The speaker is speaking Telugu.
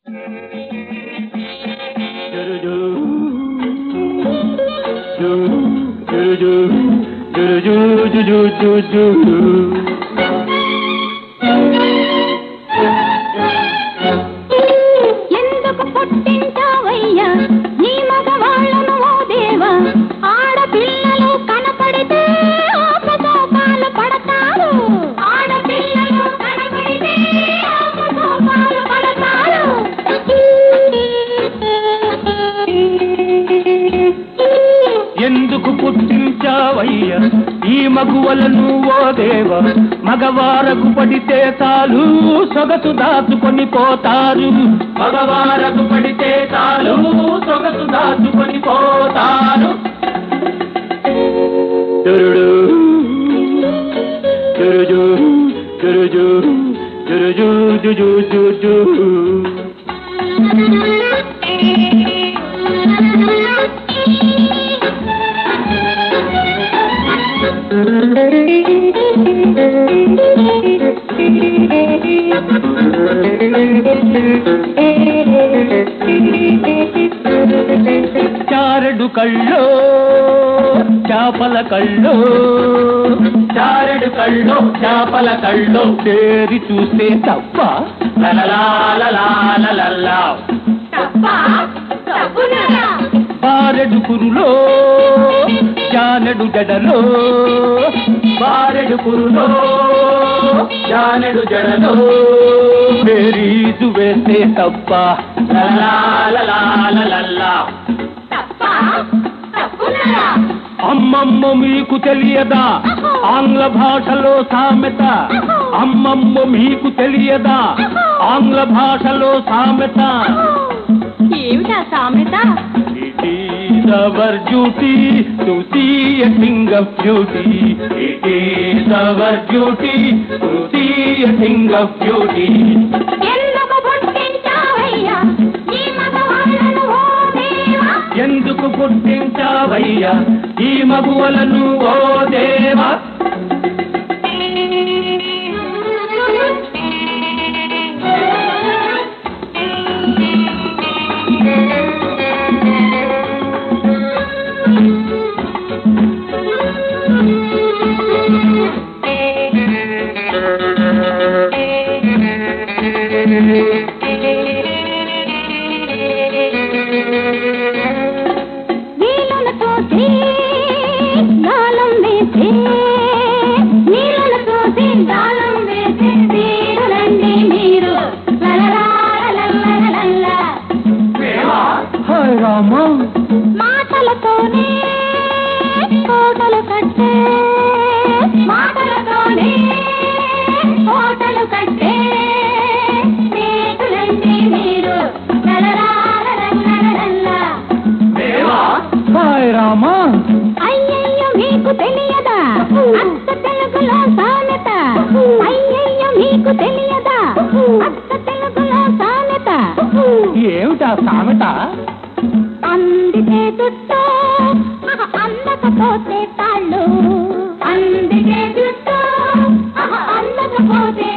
ఎందుకు పుట్టించావయ్యా నీ మగవాళ్ళను ఓ దేవా ఆడపిల్లలు కనపడితే ఆపసోపాలు పడతారు ఆడపిల్లలు కనపడితే ఆపసోపాలు పడతారు ఎందుకు పుట్టించావయ్య ఈ మగువలను ఓ దేవ మగవారకు పడితే చాలు సొగసు దాచుకొని పోతారు మగవారకు పడితే చాలు సొగసు దాచుకొని పోతారు దురుడు దురుజు దురుజు దురుజు జుజు జుజు చారెడు కళ్ళో చేపల కళ్ళో చారెడు కళ్ళో చేపల కళ్ళో తేరి చూస్తే తప్ప లలలాలలాలలలా. తప్పా తప్పునరా బారెడు కురులో జానెడు జడలో బారెడు కురులో జానెడు జడలో బేరీజు వేస్తే తప్ప లలలాలలాలలలా. తప్పా తప్పునరా అమ్మమ్మ మీకు తెలియదా ఆంగ్ల భాషలో సామెత అమ్మమ్మ మీకు తెలియదా ఆంగ్ల భాషలో సామెత ఏమిటా సామెత It is our duty to see a thing of beauty. It is our duty to see a thing of beauty. ఎందుకు పుట్టించావయ్యా నీ మగవాళ్ళను ఓ దేవా ఎందుకు పుట్టించావయ్యా ఈ మగువలను ఓ దేవా వీళ్ళను చూసి గాలం వేసి నీళ్ళను చూసి గాలం వేసి వీరులండి మీరు లలలాలలలలలా. హాయ్ రామా మాటలతోనే కోటలు కట్టే మాటలతోనే కోటలు కట్టే స్నేహితులండి మీరు లలలాలలలలలా. హాయ్ రామా అయ్యయ్యో మీకు తెలియదా అత్త తెలుగులో సామెత అయ్యయ్యో మీకు తెలియదా అత్త తెలుగులో సామెత ఏమిటా సామెత అందితే చుట్టూ ఆహా, అందకపోతే తాళ్ళు అందితే చుట్టూ ఆహా, అందకపోతే